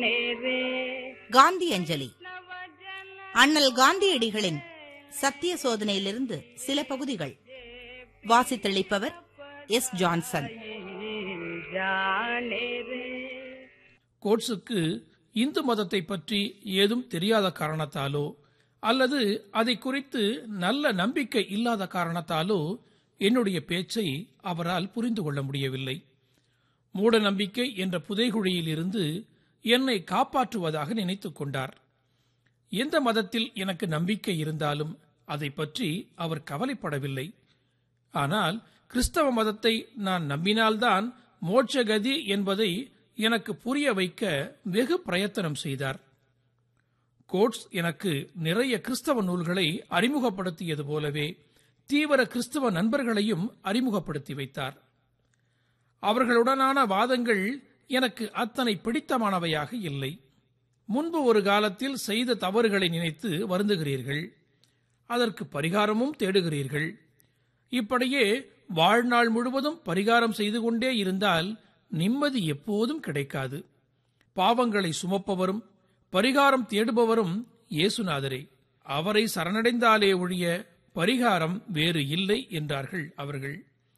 காந்தி அஞ்சலி அண்ணல் காந்தியடிகளின் சத்திய சோதனையிலிருந்து சில பகுதிகள் வாசித்தளிப்பவர் எஸ் ஜான்சன் கோட்ஸுக்கு இந்து மதத்தை பற்றி ஏதும் தெரியாத காரணத்தாலோ அல்லது அதை குறித்து நல்ல நம்பிக்கை இல்லாத காரணத்தாலோ என்னுடைய பேச்சை அவரால் புரிந்து கொள்ள முடியவில்லை மூட நம்பிக்கை என்ற புதைகுழியில் இருந்து என்னை காப்பாற்றுவதாக நினைத்துக் கொண்டார் எந்த மதத்தில் எனக்கு நம்பிக்கை இருந்தாலும் அதை பற்றி அவர் கவலைப்படவில்லை ஆனால் கிறிஸ்தவ மதத்தை நான் நம்பினால்தான் மோட்சகதி என்பதை எனக்கு புரிய வைக்க வெகு பிரயத்தனம் செய்தார் கோட்ஸ் எனக்கு நிறைய கிறிஸ்தவ நூல்களை அறிமுகப்படுத்தியது போலவே தீவிர கிறிஸ்தவ நண்பர்களையும் அறிமுகப்படுத்தி வைத்தார் அவர்களுடனான வாதங்கள் எனக்கு அத்தனை பிடித்தமானவையாக இல்லை முன்பு ஒரு காலத்தில் செய்த தவறுகளை நினைத்து வருந்துகிறீர்கள் அதற்கு பரிகாரமும் தேடுகிறீர்கள் இப்படியே வாழ்நாள் முழுவதும் பரிகாரம் செய்து கொண்டே இருந்தால் நிம்மதி எப்போதும் கிடைக்காது பாவங்களை சுமப்பவரும் பரிகாரம் தேடுபவரும் இயேசுநாதரே அவரை சரணடைந்தாலே ஒழிய பரிகாரம் வேறு இல்லை என்றார்கள் அவர்கள்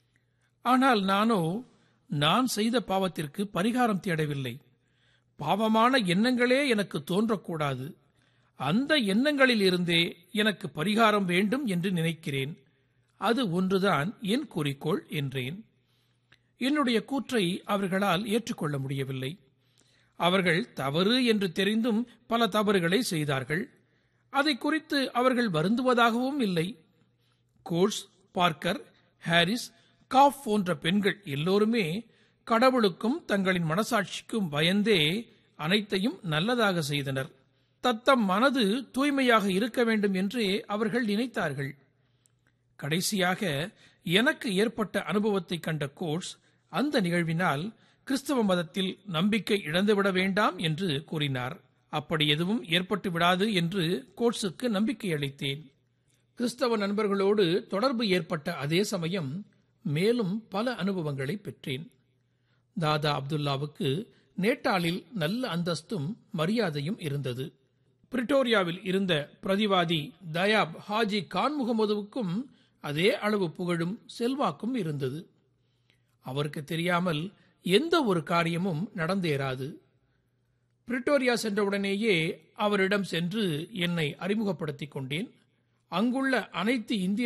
ஆனால் நானோ நான் செய்த பாவத்திற்கு பரிகாரம் தேடவில்லை பாவமான எண்ணங்களே எனக்கு தோன்றக்கூடாது அந்த எண்ணங்களில் இருந்தே எனக்கு பரிகாரம் வேண்டும் என்று நினைக்கிறேன் அது ஒன்றுதான் என் குறிக்கோள் என்றேன் என்னுடைய கூற்றை அவர்களால் ஏற்றுக்கொள்ள முடியவில்லை அவர்கள் தவறு என்று தெரிந்தும் பல தவறுகளை செய்தார்கள் அதை குறித்து அவர்கள் வருந்துவதாகவும் இல்லை கோர்ஸ் பார்க்கர் ஹாரிஸ் காஃப் போன்ற பெண்கள் எல்லோருமே கடவுளுக்கும் தங்களின் மனசாட்சிக்கும் பயந்தே அனைத்தையும் நல்லதாக செய்தனர் தத்தம் மனது தூய்மையாக இருக்க வேண்டும் என்றே அவர்கள் நினைத்தார்கள் கடைசியாக எனக்கு ஏற்பட்ட அனுபவத்தை கண்ட கோர்ஸ் அந்த நிகழ்வினால் கிறிஸ்தவ மதத்தில் நம்பிக்கை இழந்துவிட வேண்டாம் என்று கூறினார் அப்படி எதுவும் ஏற்பட்டு விடாது என்று கோட்ஸுக்கு நம்பிக்கை அளித்தேன் கிறிஸ்தவ நண்பர்களோடு தொடர்பு ஏற்பட்ட அதே சமயம் மேலும் பல அனுபவங்களை பெற்றேன் தாதா அப்துல்லாவுக்கு நேட்டாளில் நல்ல அந்தஸ்தும் மரியாதையும் இருந்தது பிரிட்டோரியாவில் இருந்த பிரதிவாதி தயாப் ஹாஜி கான் முகமதுவுக்கும் அதே அளவு புகழும் செல்வாக்கும் இருந்தது அவருக்கு தெரியாமல் எந்த ஒரு காரியமும் நடந்தேறாது பிரிட்டோரியா சென்றவுடனேயே அவரிடம் சென்று என்னை அறிமுகப்படுத்திக் கொண்டேன் அங்குள்ள அனைத்து இந்திய